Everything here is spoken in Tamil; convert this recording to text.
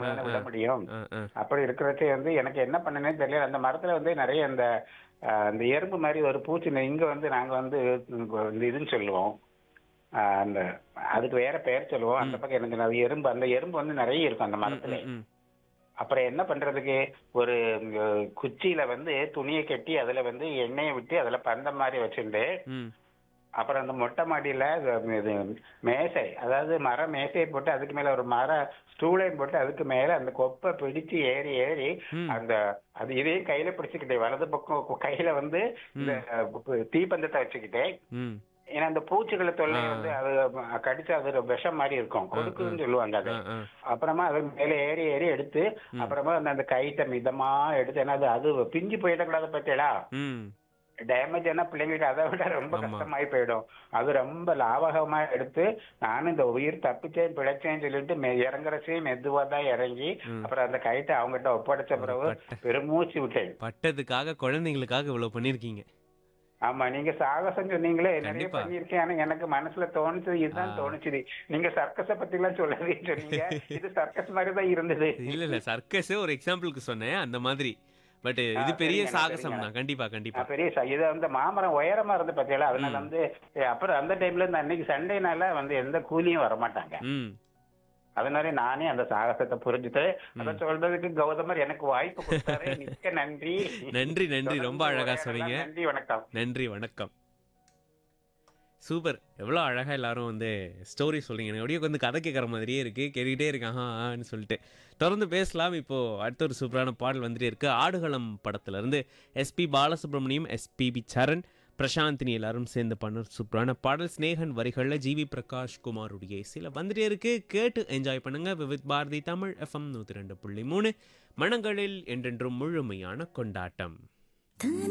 டைம்ல தானே விட முடியும் ஆ, ஆ. அப்படி இருக்கிறச்சே வந்து எனக்கு என்ன பண்ணனே தெரியல அந்த மரத்துல வந்து நிறைய அந்த அஹ், அந்த எறும்பு மாதிரி ஒரு பூச்சி நெ- இங்க வந்து நாங்க வந்து இங்க இந்த இதுன்னு சொல்லுவோம் அஹ், அந்த அதுக்கு வேற பெயர் சொல்லுவோம் அந்த பக்கம் எனக்கு அது எறும்பு அந்த எறும்பு வந்து நிறைய இருக்கும் அந்த மரத்துல ம், ம். அப்புறம் என்ன பண்றதுக்கு ஒரு அஹ், குச்சியில வந்து துணியை கட்டி அதுல வந்து எண்ணெயை விட்டு அதுல பந்தம் மாதிரி வச்சுட்டு ம். அப்புறம் அந்த மொட்டை மாடியில இது- இது மேசை அதாவது மர மேசையை போட்டு அதுக்கு மேல ஒரு மர ஸ்டூலையும் போட்டு அதுக்கு மேல அந்த கொப்பை பிடிச்சு ஏறி ஏறி ம். அந்த அது இதையும் கையில பிடிச்சுக்கிட்டேன் வலது பக்கம் கு- கையில வந்து இந்த அஹ், கு- தீப்பந்தத்தை வச்சுக்கிட்டேன் ம். ஏன்னா அந்த பூச்சிகளை தொல்லை ஆ. வந்து அது கடிச்சு அது ஒரு விஷம் மாதிரி இருக்கும் கொடுக்குன்னு சொல்லுவாங்க அது ஆ, ஆ. அப்புறமா அது மேல ஏறி ஏறி எடுத்து அப்புறமா அந்த அந்த கைத்தை மிதமா எடுத்து ஏன்னா அது அது பிஞ்சு போயிடக்கூடாது பத்தியலா ம். டேமேஜ் ஆனா பிள்ளைங்களுக்கு அதை விட ரொம்ப ஆமா. கஷ்டமாயி போயிடும் அது ரொம்ப லாபகமா எடுத்து நானும் இந்த உயிர் தப்பிச்சேன் பிழைச்சேன்னு சொல்லிட்டு மெ- இறங்குறச்சையும் மெதுவா தான் இறங்கி ம். அப்புறம் அந்த கைத்தை அவங்ககிட்ட ஒப்படைச்ச பிறகு பட்ட- பெருமூச்சு விட்டேன் பட்டதுக்காக குழந்தைங்களுக்காக இவ்வளவு பண்ணிருக்கீங்க ஆமா நீங்க சாகசம் சொன்னீங்களே நிறைய கண்டிப்பா. பண்ணிருக்கேன் ஆனா எனக்கு மனசுல தோணுச்சு இதுதான் ஆ. தோணுச்சு நீங்க சர்க்கஸ பத்தி எல்லாம் சொல்லவே சொன்னீங்க இது சர்க்கஸ் மாதிரி தான் இருந்தது இல்ல இல்ல சர்க்கஸ் ஒரு எக்ஸாம்பிளுக்கு சொன்னேன் அந்த மாதிரி பட் இது ஆ, பெரிய சரிங்கண்ணா, சாகசம் சரிங்கண்ணா. தான் கண்டிப்பா கண்டிப்பா நான் பெரிய ச- இது வந்து மாமரம் உயரமா இருந்து பத்தியால அதனால வந்து ஏ, அப்புறம் அந்த டைம்ல இந்த அன்னைக்கு சண்டேனால வந்து எந்த கூலியும் வர மாட்டாங்க ம் அதனால நானே அந்த சாகசத்தை புரிஞ்சுட்டு அதை சொல்றதுக்கு கௌதமர் எனக்கு வாய்ப்பு கொடுத்தாரு மிக்க நன்றி நன்றி நன்றி ரொம்ப அழகா தொடர்ந்து சொன்னீங்க நன்றி வணக்கம் நன்றி வணக்கம் சூப்பர் எவ்வளோ அழகாக எல்லாரும் வந்து ஸ்டோரி சொல்றீங்க எனக்கு அப்படியே வந்து கதை கேட்குற மாதிரியே இருக்கு கேட்டுக்கிட்டே இருக்கேன் ஆ ஆன்னு சொல்லிட்டு தொடர்ந்து பேசலாம் இப்போ அடுத்த ஒரு சூப்பரான பாடல் வந்துட்டே இருக்கு ஆடுகளம் படத்துல இருந்து எஸ்பி பாலசுப்ரமணியம் எஸ்பிபி சரண் பிரசாந்தினி எல்லாரும் சேர்ந்து பண்ண சூப்பரான பாடல் ஸ்னேகன் வரிகளில் ஜிவி பிரகாஷ் குமாருடைய இசையில் வந்துட்டே இருக்கு கேட்டு என்ஜாய் பண்ணுங்க விவித் பாரதி தமிழ் எஃப்எம் நூற்றி ரெண்டு புள்ளி மூணு மனங்களில் என்றென்றும் முழுமையான கொண்டாட்டம் தன